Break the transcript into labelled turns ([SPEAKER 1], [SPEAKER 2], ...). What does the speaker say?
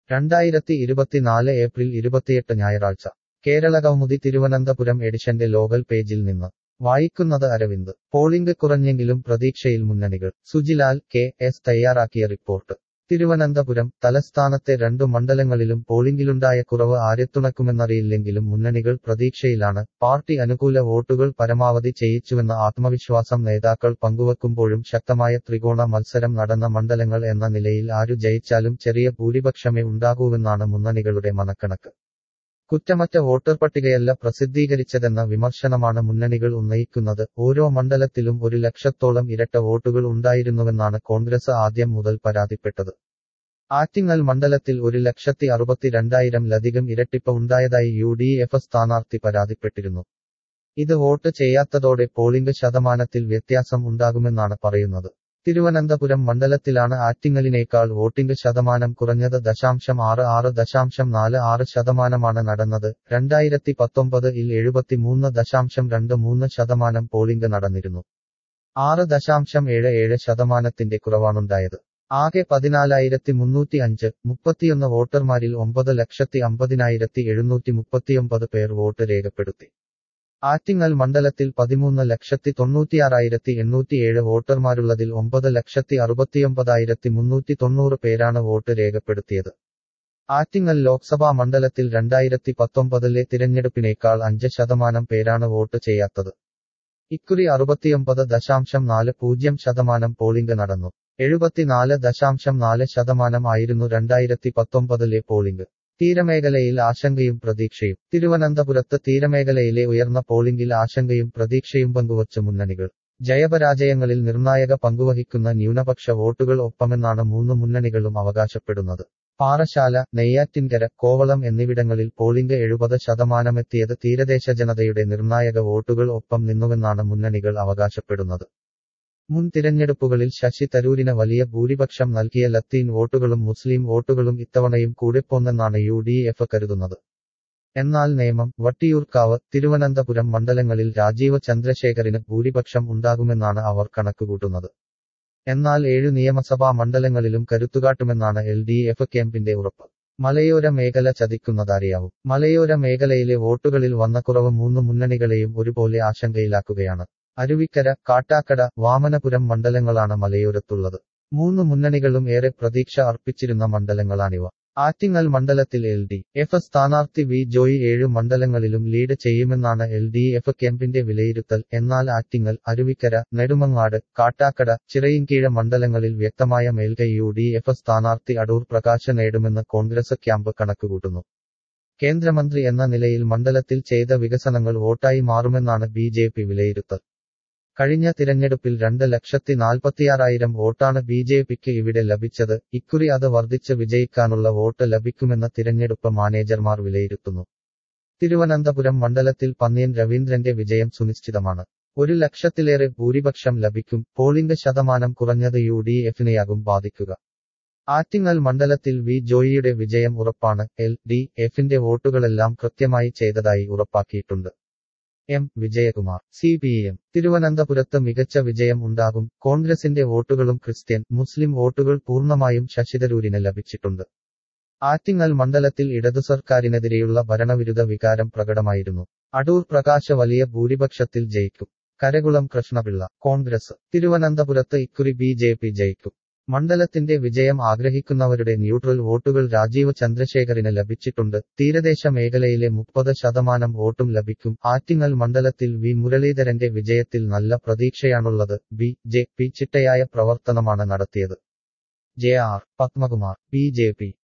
[SPEAKER 1] രണ്ടായിരത്തി ഇരുപത്തിനാല് ഏപ്രിൽ ഇരുപത്തിയെട്ട് ഞായറാഴ്ച കേരള കൗമുദി തിരുവനന്തപുരം എഡിഷന്റെ ലോകൽ പേജിൽ നിന്ന് വായിക്കുന്നത് അരവിന്ദ് പോളിംഗ് കുറഞ്ഞെങ്കിലും പ്രതീക്ഷയിൽ മുന്നണികൾ സുജിലാൽ കെ എസ് തയ്യാറാക്കിയ റിപ്പോർട്ട് തിരുവനന്തപുരം തലസ്ഥാനത്തെ രണ്ടു മണ്ഡലങ്ങളിലും പോളിംഗിലുണ്ടായ കുറവ് ആരെത്തുണക്കുമെന്നറിയില്ലെങ്കിലും മുന്നണികൾ പ്രതീക്ഷയിലാണ് പാർട്ടി അനുകൂല വോട്ടുകൾ പരമാവധി ചെയ്യിച്ചുവെന്ന ആത്മവിശ്വാസം നേതാക്കൾ പങ്കുവെക്കുമ്പോഴും ശക്തമായ ത്രികോണ മത്സരം നടന്ന മണ്ഡലങ്ങൾ എന്ന നിലയിൽ ആരു ജയിച്ചാലും ചെറിയ ഭൂരിപക്ഷമേ ഉണ്ടാകൂവെന്നാണ് മുന്നണികളുടെ മനക്കണക്ക് കുറ്റമറ്റ വോട്ടർ പട്ടികയല്ല പ്രസിദ്ധീകരിച്ചതെന്ന വിമർശനമാണ് മുന്നണികൾ ഉന്നയിക്കുന്നത് ഓരോ മണ്ഡലത്തിലും ഒരു ലക്ഷത്തോളം ഇരട്ട വോട്ടുകൾ ഉണ്ടായിരുന്നുവെന്നാണ് കോൺഗ്രസ് ആദ്യം മുതൽ പരാതിപ്പെട്ടത് ആറ്റിങ്ങൽ മണ്ഡലത്തിൽ ഒരു ലക്ഷത്തി അറുപത്തിരണ്ടായിരം ലധികം ഇരട്ടിപ്പ് ഉണ്ടായതായി യു ഡി എഫ് സ്ഥാനാർത്ഥി പരാതിപ്പെട്ടിരുന്നു ഇത് വോട്ട് ചെയ്യാത്തതോടെ പോളിംഗ് ശതമാനത്തിൽ വ്യത്യാസം ഉണ്ടാകുമെന്നാണ് പറയുന്നത് തിരുവനന്തപുരം മണ്ഡലത്തിലാണ് ആറ്റിങ്ങലിനേക്കാൾ വോട്ടിംഗ് ശതമാനം കുറഞ്ഞത് ദശാംശം ആറ് ആറ് ദശാംശം നാല് ആറ് ശതമാനമാണ് നടന്നത് രണ്ടായിരത്തി പത്തൊമ്പത് ഇൽ എഴുപത്തിമൂന്ന് ദശാംശം രണ്ട് മൂന്ന് ശതമാനം പോളിംഗ് നടന്നിരുന്നു ആറ് ദശാംശം ഏഴ് ഏഴ് ശതമാനത്തിന്റെ കുറവാണുണ്ടായത് ആകെ പതിനാലായിരത്തി മുന്നൂറ്റി അഞ്ച് മുപ്പത്തിയൊന്ന് വോട്ടർമാരിൽ ഒമ്പത് ലക്ഷത്തി അമ്പതിനായിരത്തി എഴുന്നൂറ്റി മുപ്പത്തിയൊമ്പത് പേർ വോട്ട് രേഖപ്പെടുത്തി ആറ്റിങ്ങൽ മണ്ഡലത്തിൽ പതിമൂന്ന് ലക്ഷത്തി തൊണ്ണൂറ്റിയാറായിരത്തി എണ്ണൂറ്റിയേഴ് വോട്ടർമാരുള്ളതിൽ ഒമ്പത് ലക്ഷത്തി അറുപത്തിയൊമ്പതായിരത്തി മുന്നൂറ്റി തൊണ്ണൂറ് പേരാണ് വോട്ട് രേഖപ്പെടുത്തിയത് ആറ്റിങ്ങൽ ലോക്സഭാ മണ്ഡലത്തിൽ രണ്ടായിരത്തി പത്തൊമ്പതിലെ തിരഞ്ഞെടുപ്പിനേക്കാൾ അഞ്ച് ശതമാനം പേരാണ് വോട്ട് ചെയ്യാത്തത് ഇക്കുറി അറുപത്തിയൊമ്പത് ദശാംശം നാല് പൂജ്യം ശതമാനം പോളിംഗ് നടന്നു എഴുപത്തിനാല് ദശാംശം നാല് ശതമാനം ആയിരുന്നു രണ്ടായിരത്തി പത്തൊമ്പതിലെ പോളിംഗ് തീരമേഖലയിൽ ആശങ്കയും പ്രതീക്ഷയും തിരുവനന്തപുരത്ത് തീരമേഖലയിലെ ഉയർന്ന പോളിംഗിൽ ആശങ്കയും പ്രതീക്ഷയും പങ്കുവച്ച മുന്നണികൾ ജയപരാജയങ്ങളിൽ നിർണായക പങ്കുവഹിക്കുന്ന ന്യൂനപക്ഷ വോട്ടുകൾ ഒപ്പമെന്നാണ് മൂന്ന് മുന്നണികളും അവകാശപ്പെടുന്നത് പാറശാല നെയ്യാറ്റിൻകര കോവളം എന്നിവിടങ്ങളിൽ പോളിംഗ് എഴുപത് ശതമാനമെത്തിയത് തീരദേശ ജനതയുടെ നിർണായക വോട്ടുകൾ ഒപ്പം നിന്നുവെന്നാണ് മുന്നണികൾ അവകാശപ്പെടുന്നത് മുൻ തിരഞ്ഞെടുപ്പുകളിൽ ശശി തരൂരിന് വലിയ ഭൂരിപക്ഷം നൽകിയ ലത്തീൻ വോട്ടുകളും മുസ്ലിം വോട്ടുകളും ഇത്തവണയും കൂടിപ്പോന്നെന്നാണ് യു ഡി എഫ് കരുതുന്നത് എന്നാൽ നേമം വട്ടിയൂർക്കാവ് തിരുവനന്തപുരം മണ്ഡലങ്ങളിൽ രാജീവ് ചന്ദ്രശേഖറിന് ഭൂരിപക്ഷം ഉണ്ടാകുമെന്നാണ് അവർ കണക്കുകൂട്ടുന്നത് എന്നാൽ ഏഴു നിയമസഭാ മണ്ഡലങ്ങളിലും കരുത്തുകാട്ടുമെന്നാണ് എൽ ഡി എഫ് ക്യാമ്പിന്റെ ഉറപ്പ് മലയോര മേഖല ചതിക്കുന്നതറിയാവും മലയോര മേഖലയിലെ വോട്ടുകളിൽ വന്ന കുറവ് മൂന്ന് മുന്നണികളെയും ഒരുപോലെ ആശങ്കയിലാക്കുകയാണ് അരുവിക്കര കാട്ടാക്കട വാമനപുരം മണ്ഡലങ്ങളാണ് മലയോരത്തുള്ളത് മൂന്ന് മുന്നണികളും ഏറെ പ്രതീക്ഷ അർപ്പിച്ചിരുന്ന മണ്ഡലങ്ങളാണിവ ആറ്റിങ്ങൽ മണ്ഡലത്തിൽ എൽ ഡി എഫ് സ്ഥാനാർത്ഥി വി ജോയി ഏഴു മണ്ഡലങ്ങളിലും ലീഡ് ചെയ്യുമെന്നാണ് എൽ ഡി എഫ് ക്യാമ്പിന്റെ വിലയിരുത്തൽ എന്നാൽ ആറ്റിങ്ങൽ അരുവിക്കര നെടുമങ്ങാട് കാട്ടാക്കട ചിറയിൻകീഴ മണ്ഡലങ്ങളിൽ വ്യക്തമായ മേൽക്കൈ യു ഡി എഫ് സ്ഥാനാർത്ഥി അടൂർ പ്രകാശ് നേടുമെന്ന് കോൺഗ്രസ് ക്യാമ്പ് കണക്കുകൂട്ടുന്നു കേന്ദ്രമന്ത്രി എന്ന നിലയിൽ മണ്ഡലത്തിൽ ചെയ്ത വികസനങ്ങൾ വോട്ടായി മാറുമെന്നാണ് ബി ജെ പി വിലയിരുത്തൽ കഴിഞ്ഞ തിരഞ്ഞെടുപ്പിൽ രണ്ട് ലക്ഷത്തി നാൽപ്പത്തിയാറായിരം വോട്ടാണ് ബി ജെ പിക്ക് ഇവിടെ ലഭിച്ചത് ഇക്കുറി അത് വർദ്ധിച്ച് വിജയിക്കാനുള്ള വോട്ട് ലഭിക്കുമെന്ന് തിരഞ്ഞെടുപ്പ് മാനേജർമാർ വിലയിരുത്തുന്നു തിരുവനന്തപുരം മണ്ഡലത്തിൽ പന്നിയൻ രവീന്ദ്രന്റെ വിജയം സുനിശ്ചിതമാണ് ഒരു ലക്ഷത്തിലേറെ ഭൂരിപക്ഷം ലഭിക്കും പോളിംഗ് ശതമാനം കുറഞ്ഞത് യു ഡി എഫിനെയാകും ബാധിക്കുക ആറ്റിങ്ങൽ മണ്ഡലത്തിൽ വി ജോയിയുടെ വിജയം ഉറപ്പാണ് എൽ ഡി എഫിന്റെ വോട്ടുകളെല്ലാം കൃത്യമായി ചെയ്തതായി ഉറപ്പാക്കിയിട്ടുണ്ട് M Vijayakumar C P M തിരുവനന്തപുരത്ത് മികച്ച വിജയം ഉണ്ടാകും കോൺഗ്രസിന്റെ വോട്ടുകളും ക്രിസ്ത്യൻ മുസ്ലിം വോട്ടുകൾ പൂർണ്ണമായും ശശിതരൂരിന് ലഭിച്ചിട്ടുണ്ട് ആറ്റിങ്ങൽ മണ്ഡലത്തിൽ ഇടതു സർക്കാരിനെതിരെയുള്ള ഭരണവിരുദ്ധ വികാരം പ്രകടമായിരുന്നു അടൂർ പ്രകാശ് വലിയ ഭൂരിപക്ഷത്തിൽ ജയിക്കും കരകുളം കൃഷ്ണപിള്ള കോൺഗ്രസ് തിരുവനന്തപുരത്ത് ഇക്കുറി ബി ജെ പി ജയിക്കും മണ്ഡലത്തിന്റെ വിജയം ആഗ്രഹിക്കുന്നവരുടെ ന്യൂട്രൽ വോട്ടുകൾ രാജീവ് ചന്ദ്രശേഖറിന് ലഭിച്ചിട്ടുണ്ട് തീരദേശ മേഖലയിലെ മുപ്പത് ശതമാനം വോട്ടും ലഭിക്കും ആറ്റിങ്ങൽ മണ്ഡലത്തിൽ വി മുരളീധരന്റെ വിജയത്തിൽ നല്ല പ്രതീക്ഷയാണുള്ളത് ബി ജെ പി ചിട്ടയായ പ്രവർത്തനമാണ് നടത്തിയത് J R Padmakumar B J P